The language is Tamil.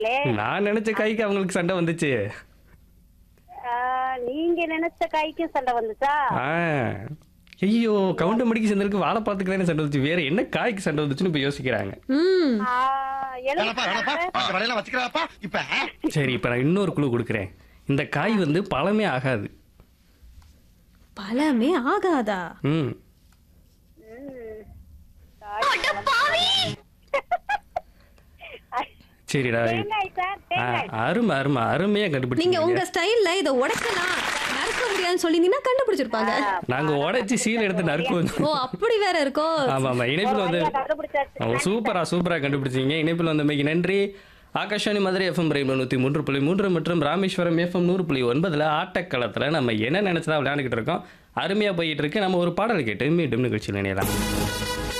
லே நான் நினைச்ச காய்க்கு அவங்களுக்கு சண்டை வந்துச்சு ஆ, நீங்க நினைச்ச காய்க்கு சண்டை வந்துச்சா ஆ ஐயோ கவுண்ட மடிக்கு சேர்ந்ததுக்கு வாழைப்பழத்துக்கு தானே சண்டை வந்துச்சு வேற என்ன காய்க்கு சண்டை வந்துச்சுன்னு இப்ப யோசிக்கிறாங்க ம் ஆ, வேணப்பா வேணப்பா எலுமிச்சை அந்த வேலையெல்லாம் வச்சுக்கிறாப்பா இப்ப சரி இப்ப நான் இன்னொரு குழு கொடுக்குறேன் இந்த காய் வந்து பழமே ஆகாது பழமே ஆகாதா ம் சரிடா தேங்காய் சார் ஆ, தேங்காய் அருமை அருமை அருமையா நீங்க கண்டுபிடிச்சீங்க உங்க ஸ்டைல்ல இத உடைக்கலாம் நறுக்க முடியாதுன்னு சொல்லிருந்தீங்கன்னா கண்டுபிடிச்சிருப்பாங்க நாங்க உடைச்சு சீல் எடுத்து நறுக்கு ஓ அப்படி வேற இருக்கோ ஆமா ஆமா இணைப்பில் வந்து சரியா கண்டுபிடிச்சாச்சு ஓ, சூப்பரா சூப்பரா கண்டுபிடிச்சீங்க இணைப்பில் வந்தமைக்கு நன்றி ஆகாஷவாணி மதுரை எஃப்எம் ரெயின்போ நூற்றி மூன்று புள்ளி மூன்று மற்றும் ராமேஸ்வரம் எஃப்எம் நூறு புள்ளி ஒன்பதுல ஆட்டக்களத்தில் நம்ம என்ன நினைச்சதா விளையாண்டுக்கிட்டு இருக்கோம் அருமையா போயிட்டு இருக்கு நம்ம ஒரு பாடல் கேட்டு மீண்டும் நிகழ்ச்சியில் இணையலாம்